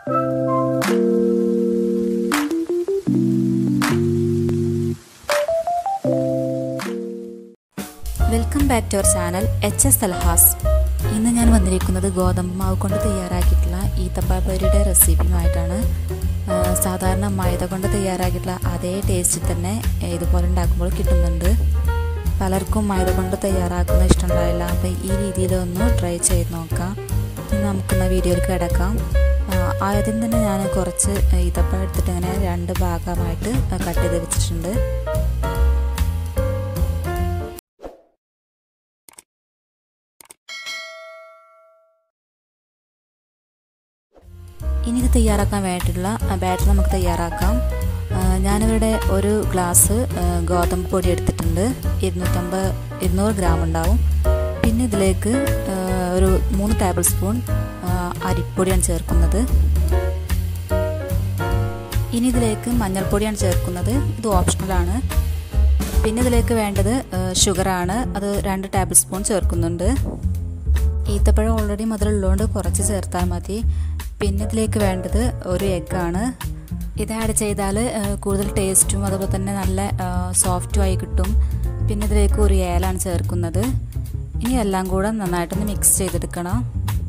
welcome back to our channel H S Talhas ഇന്ന് ഞാൻ വന്നിരിക്കുന്നത് ഗോതമ്പ് മാവ് കൊണ്ട് തയ്യാറാക്കിയിട്ടുള്ള ഈത്തപ്പഴപ്പൊരിയുടെ റെസിപ്പിയുമായിട്ടാണ് ആ, സാധാരണ മൈദ കൊണ്ട് തയ്യാറാക്കിയിട്ടുള്ള അതേ ടേസ്റ്റ് തന്നെ ഇതുപോലെ ഉണ്ടാക്കുമ്പോൾ കിട്ടുന്നുണ്ട് പലർക്കും മൈദ കൊണ്ട് തയ്യാറാക്കുന്ന ഇഷ്ടമുണ്ടാവില്ല അപ്പോൾ ഈ രീതിയിലൊന്ന് ട്രൈ ചെയ്ത് നോക്കാം ഇനി നമുക്കിന്ന് വീഡിയോയിലേക്ക് കിടക്കാം ആദ്യം തന്നെ ഞാൻ കുറച്ച് ഈത്തപ്പഴം എടുത്തിട്ട് ഇങ്ങനെ രണ്ട് ഭാഗമായിട്ട് കട്ട് ചെയ്ത് വെച്ചിട്ടുണ്ട് ഇനി ഇത് തയ്യാറാക്കാൻ വേണ്ടിയിട്ടുള്ള ബാറ്റർ നമുക്ക് തയ്യാറാക്കാം ഞാനിവിടെ ഒരു ഗ്ലാസ് ഗോതമ്പ് പൊടി എടുത്തിട്ടുണ്ട് ഇരുന്നൂറ്റമ്പത് ഇരുന്നൂറ് ഗ്രാം ഉണ്ടാവും പിന്നെ ഇതിലേക്ക് ഒരു മൂന്ന് ടേബിൾ സ്പൂൺ അരിപ്പൊടിയാണ് ചേർക്കുന്നത് ഇനി ഇതിലേക്ക് മഞ്ഞൾപ്പൊടിയാണ് ചേർക്കുന്നത് ഇത് ഓപ്ഷണലാണ് പിന്നെ ഇതിലേക്ക് വേണ്ടത് ഷുഗറാണ് അത് രണ്ട് ടേബിൾ സ്പൂൺ ചേർക്കുന്നുണ്ട് ഈത്തപ്പഴം ഓൾറെഡി മധുരമുള്ളതുകൊണ്ട് കുറച്ച് ചേർത്താൽ മതി പിന്നെ ഇതിലേക്ക് വേണ്ടത് ഒരു എഗ്ഗാണ് ഇത് ആഡ് ചെയ്താൽ കൂടുതൽ ടേസ്റ്റും അതുപോലെ തന്നെ നല്ല സോഫ്റ്റും ആയി കിട്ടും പിന്നെ ഇതിലേക്ക് ഒരു ഏലാണ് ചേർക്കുന്നത് ഇനി എല്ലാം കൂടെ നന്നായിട്ടൊന്ന് മിക്സ് ചെയ്തെടുക്കണം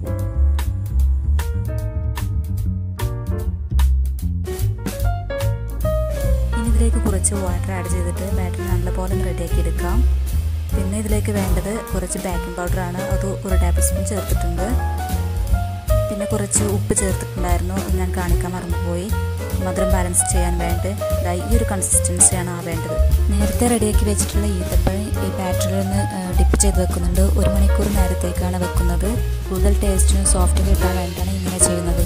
ഇനി ഇതിലേക്ക് കുറച്ച് വാട്ടർ ആഡ് ചെയ്തിട്ട് ബാറ്റർ നല്ലപോലെ റെഡിയാക്കി എടുക്കാം പിന്നെ ഇതിലേക്ക് വേണ്ടത് കുറച്ച് ബേക്കിംഗ് പൗഡറാണ് അത് ഒരു ടേബിൾ സ്പൂൺ ചേർത്തിട്ടുണ്ട് പിന്നെ കുറച്ച് ഉപ്പ് ചേർത്തിട്ടുണ്ടായിരുന്നു അത് ഞാൻ കാണിക്കാൻ മറന്നുപോയി മധുരം ബാലൻസ് ചെയ്യാൻ വേണ്ടി ഈ ഒരു കൺസിസ്റ്റൻസിയാണ് ആവേണ്ടത് നേരത്തെ റെഡിയാക്കി വെച്ചിട്ടുള്ള ഈത്തപ്പഴം ഈ ബാറ്ററിൽ നിന്ന് ഡിപ്പ് ചെയ്ത് വെക്കുന്നുണ്ട് ഒരു മണിക്കൂർ നേരത്തേക്കാണ് വെക്കുന്നത് കൂടുതൽ ടേസ്റ്റും സോഫ്റ്റ് കിട്ടാൻ വേണ്ടിയാണ് ഇങ്ങനെ ചെയ്യുന്നത്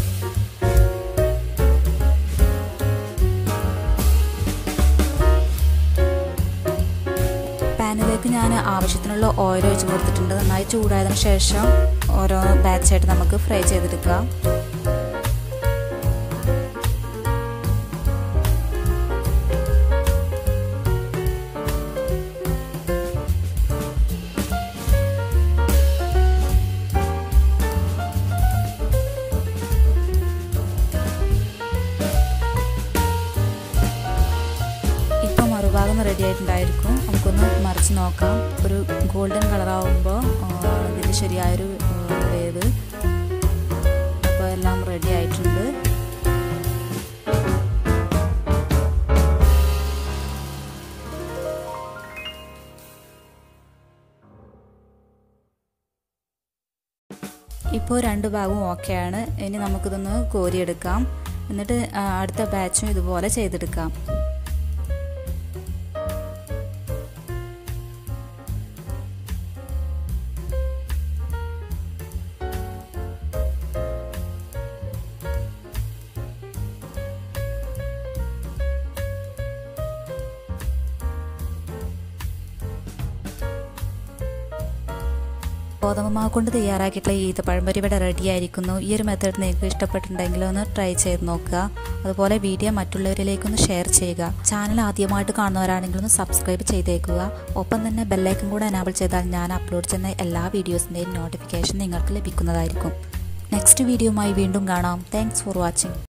പാനിലേക്ക് ഞാൻ ആവശ്യത്തിനുള്ള ഓയിൽ ഒഴിച്ച് കൊടുത്തിട്ടുണ്ട് നന്നായി ചൂടായതിനു ശേഷം ഓരോ ബാച്ചായിട്ട് നമുക്ക് ഫ്രൈ ചെയ്തെടുക്കാം ഇപ്പോൾ മറുഭാഗം റെഡി ആയിട്ടുണ്ടായിരിക്കും നമുക്കൊന്ന് മറിച്ച് നോക്കാം ഒരു ഗോൾഡൻ കളറാവുമ്പോൾ ഇതിൻ്റെ ശരിയായൊരു വേവ് അപ്പോൾ എല്ലാം റെഡി ആയിട്ടുണ്ട് ഇപ്പോൾ രണ്ട് ഭാഗവും ഓക്കെയാണ് ഇനി നമുക്കിതൊന്ന് കോരിയെടുക്കാം എന്നിട്ട് അടുത്ത ബാച്ചും ഇതുപോലെ ചെയ്തെടുക്കാം ഗോതമ്പ് മാവ് കൊണ്ട് തയ്യാറാക്കിയിട്ടുള്ള ഈത്തപ്പഴം പൊരി ഇവിടെ റെഡി ആയിരിക്കുന്നു ഈ ഒരു മെത്തേഡ് നിങ്ങൾക്ക് ഇഷ്ടപ്പെട്ടിട്ടുണ്ടെങ്കിൽ ഒന്ന് ട്രൈ ചെയ്ത് നോക്കുക അതുപോലെ വീഡിയോ മറ്റുള്ളവരിലേക്കൊന്ന് ഷെയർ ചെയ്യുക ചാനൽ ആദ്യമായിട്ട് കാണുന്നവരാണെങ്കിൽ ഒന്ന് സബ്സ്ക്രൈബ് ചെയ്തേക്കുക ഒപ്പം തന്നെ ബെല്ലൈക്കൻ കൂടെ എനാബിൾ ചെയ്താൽ ഞാൻ അപ്ലോഡ് ചെയ്യുന്ന എല്ലാ വീഡിയോസിൻ്റെയും നോട്ടിഫിക്കേഷൻ നിങ്ങൾക്ക് ലഭിക്കുന്നതായിരിക്കും നെക്സ്റ്റ് വീഡിയോയുമായി വീണ്ടും കാണാം താങ്ക്സ് ഫോർ വാച്ചിങ്